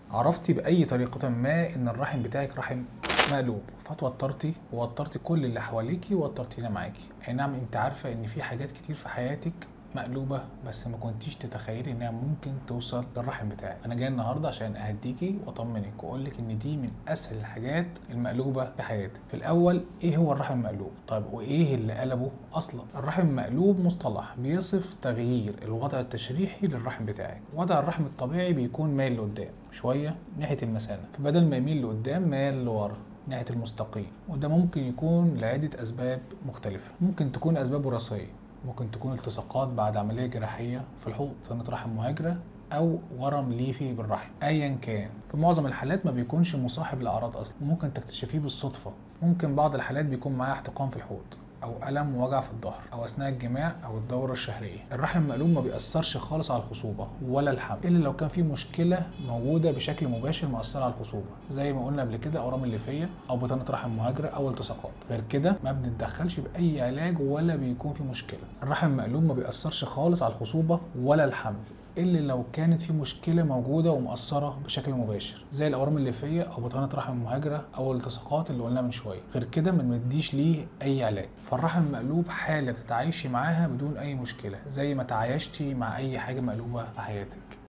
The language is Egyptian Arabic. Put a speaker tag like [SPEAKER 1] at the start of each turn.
[SPEAKER 1] عرفتي باي طريقه ما ان الرحم بتاعك رحم مقلوب فتوترتي ووترتي كل اللي حواليكي ووترتينا معاكي اي نعم انت عارفه ان في حاجات كتير في حياتك مقلوبه بس ما كنتيش تتخيلي انها ممكن توصل للرحم بتاعك انا جاي النهارده عشان اهديكي واطمنك واقول لك ان دي من اسهل الحاجات المقلوبه في حياتك في الاول ايه هو الرحم المقلوب طيب وايه اللي قلبه اصلا الرحم المقلوب مصطلح بيصف تغيير الوضع التشريحي للرحم بتاعك وضع الرحم الطبيعي بيكون مايل لقدام شويه ناحيه المثانه فبدل ما يميل لقدام مال لورا ناحيه المستقيم وده ممكن يكون لعده اسباب مختلفه ممكن تكون اسباب وراثيه ممكن تكون التصاقات بعد عمليه جراحيه في الحوض سنه رحم مهاجره او ورم ليفي بالرحم ايا كان في معظم الحالات ما بيكونش مصاحب لاعراض اصلا ممكن تكتشفيه بالصدفه ممكن بعض الحالات بيكون معاه احتقان في الحوض او الم ووجع في الظهر او اثناء الجماع او الدوره الشهريه الرحم المقلوب ما بيأثرش خالص على الخصوبه ولا الحمل الا لو كان في مشكله موجوده بشكل مباشر مؤثره على الخصوبه زي ما قلنا قبل كده اورام الليفيه او بطانه رحم مهاجره او التصاقات غير كده ما بنتدخلش باي علاج ولا بيكون في مشكله الرحم المقلوب ما بيأثرش خالص على الخصوبه ولا الحمل الا لو كانت في مشكله موجوده ومؤثره بشكل مباشر زي الاورام الليفيه او بطانه رحم مهاجره او الالتصاقات اللي قلناها من شويه غير كده ما بنديش ليه اي علاج فالرحم المقلوب حاله بتتعايشي معاها بدون اي مشكله زي ما تعايشتي مع اي حاجه مقلوبه في حياتك